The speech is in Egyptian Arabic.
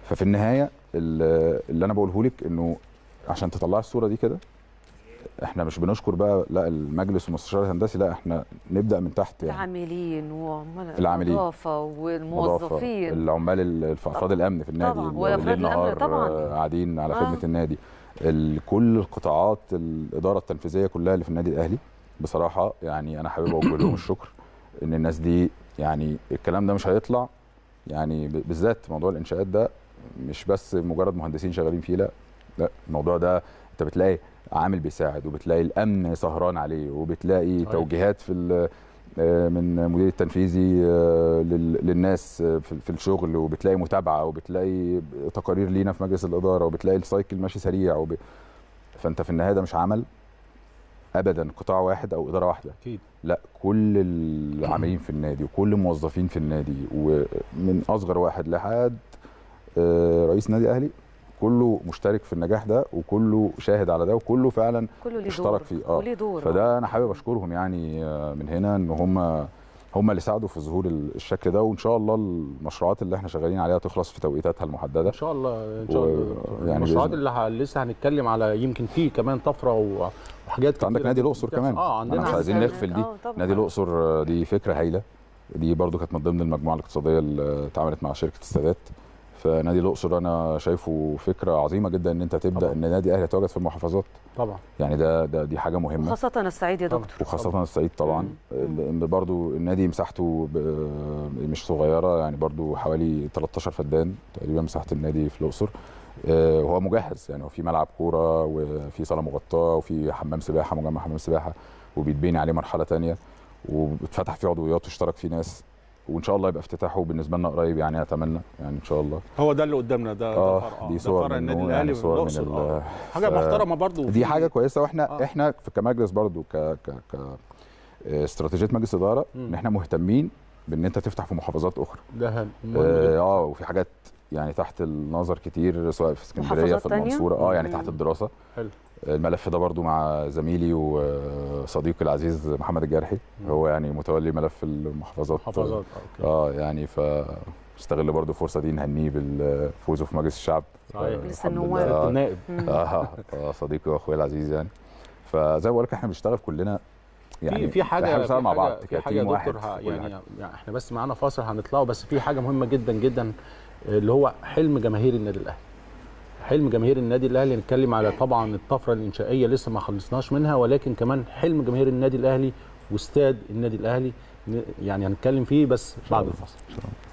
ففي النهايه ال- اللي انا بقوله لك انه عشان تطلعي الصوره دي كده احنا مش بنشكر بقى لا المجلس والمستشار الهندسي لا احنا نبدا من تحت يعني العاملين وعمال العاملين. النظافه والموظفين العمال ال- في افراد الامن في النادي طبعاً، اللي وأفراد ليل الأمن نهار طبعاً. آه، قاعدين على آه. خدمه النادي ال- كل القطاعات الاداره التنفيذيه كلها اللي في النادي الاهلي بصراحه يعني انا حابب اوجه لهم الشكر ان الناس دي يعني الكلام ده مش هيطلع يعني ب- بالذات موضوع الانشاءات ده مش بس مجرد مهندسين شغالين فيه لا لا الموضوع ده انت بتلاقي عامل بيساعد وبتلاقي الامن سهران عليه وبتلاقي صحيح. توجيهات في ال- آه، من المدير التنفيذي آه، لل- للناس آه، في في الشغل وبتلاقي متابعه وبتلاقي تقارير لينا في مجلس الاداره وبتلاقي السايكل ماشي سريع وب... فانت في النهايه ده مش عمل ابدا قطاع واحد او اداره واحده اكيد لا كل العاملين في النادي وكل الموظفين في النادي ومن اصغر واحد لحد آه، رئيس النادي الاهلي كله مشترك في النجاح ده وكله شاهد على ده وكله فعلا كله ليه اشترك دور فيه اه وليه دور فده انا حابب اشكرهم يعني آه، من هنا ان هم هم اللي ساعدوا في ظهور ال- الشكل ده وان شاء الله المشروعات اللي احنا شغالين عليها تخلص في توقيتاتها المحدده ان شاء الله ان شاء و- الله يعني المشروعات بإذن- اللي ه- لسه هنتكلم على يمكن في كمان طفره و- وحاجات انت عندك كتيرة نادي الاقصر بتحصل. كمان اه احنا مش عندنا عايزين عندنا- نغفل دي آه، طبعاً. نادي الاقصر آه، دي فكره هايله دي برضو كانت من ضمن المجموعه الاقتصاديه اللي اتعملت مع شركه السادات فنادي الاقصر انا شايفه فكره عظيمه جدا ان انت تبدا طبعاً. ان نادي اهلي يتواجد في المحافظات طبعا يعني ده ده دي حاجه مهمه وخاصه الصعيد يا طبعاً. دكتور وخاصة الصعيد طبعا مم. برضو النادي مساحته ب- مش صغيرة يعني برضو حوالي 13 فدان تقريبا مساحة النادي في الأقصر آه، وهو مجهز يعني هو في ملعب كورة وفي صالة مغطاة وفي حمام سباحة مجمع حمام سباحة وبيتبني عليه مرحلة تانية واتفتح فيه عضويات واشترك فيه ناس وان شاء الله يبقى افتتاحه بالنسبه لنا قريب يعني اتمنى يعني ان شاء الله هو ده اللي قدامنا ده ده اه فرع- دي ده صور فرع النادي منه الاهلي يعني صور من والأقصر. آه. ال- حاجه ف- محترمه برضو دي في- حاجه كويسه واحنا آه. آه. احنا في كمجلس برضو ك ك ك استراتيجيه مجلس اداره مم. ان احنا مهتمين بان انت تفتح في محافظات اخرى ده مهم اه جداً. آه، وفي حاجات يعني تحت النظر كتير سواء في اسكندريه محافظات في تانية؟ المنصوره اه يعني مم. تحت الدراسه حلو. الملف ده برضو مع زميلي وصديقي العزيز محمد الجرحي مم. هو يعني متولي ملف المحافظات محافظات آه، اوكي اه يعني ف استغل برضو الفرصه دي نهنيه بالفوزه في مجلس الشعب صحيح. آه، مجلس الحمد النواب. لله. آه. النائب مم. اه آه، صديقي واخويا العزيز يعني فزي ما بقول لك احنا بنشتغل كلنا يعني في في حاجه احنا في بنشتغل مع حاجة- بعض في حاجه يا كتيم واحد دكتور ه- في كل يعني, حاجة. يعني احنا بس معانا فاصل هنطلعه بس في حاجه مهمه جدا جدا اللي هو حلم جماهير النادي الاهلي حلم جماهير النادي الاهلي نتكلم على طبعا الطفره الانشائيه لسه ما خلصناش منها ولكن كمان حلم جماهير النادي الاهلي واستاد النادي الاهلي ن- يعني هنتكلم فيه بس بعد الفاصل